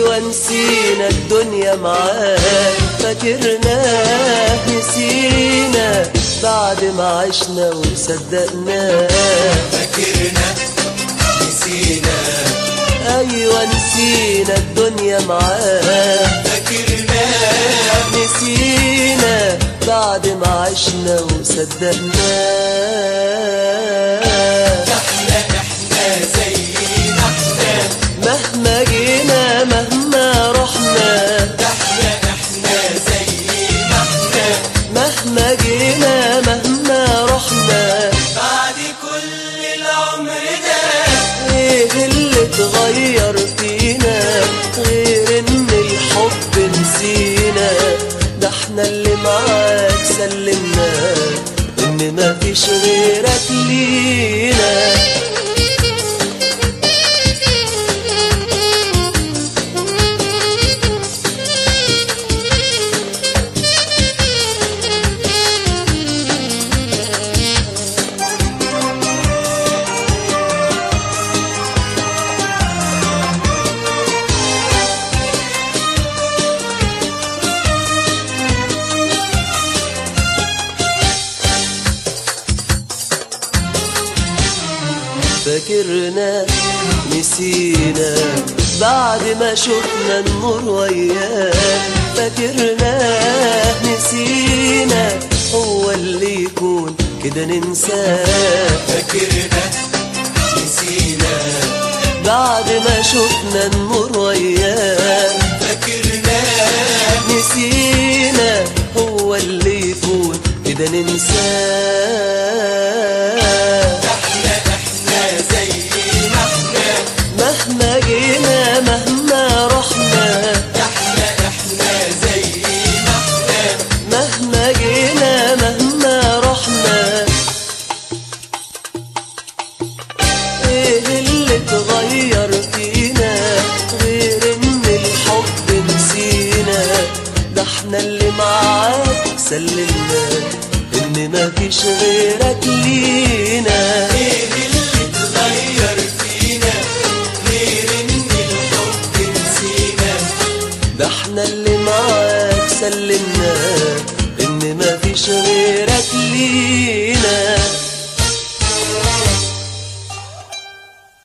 ايوه نسينا الدنيا معاك فاكرناه نسينا بعد ما عشنا وصدقناه فاكرنا نسينا ايوه نسينا الدنيا معاك فاكرنا نسينا بعد ما عشنا وصدقناه احنا احنا زي ما احنا مهما جينا مهما رحنا احنا احنا زي ما احنا مهما جينا مهما رحنا بعد كل العمر ده ايه اللي اتغير فينا غير ان الحب نسينا ده احنا اللي معاك سلمنا ان مفيش غيرك لينا فاكرنا نسينا بعد ما شفنا النور وياك فاكرنا نسينا هو اللي يكون كده ننساه فاكرنا نسينا بعد ما شفنا النور وياك فاكرنا نسينا هو اللي يكون كده ننساه احنا احنا زي ما احنا مهما جينا مهما رحنا احنا احنا زي ما احنا مهما جينا مهما رحنا ايه اللي اتغير فينا غير ان الحب نسينا ده احنا اللي معاك سلمنا ان مفيش غيرك لينا ايه اللي اتغير فينا غير ان الحب نسينا ده احنا اللي معاك سلمنا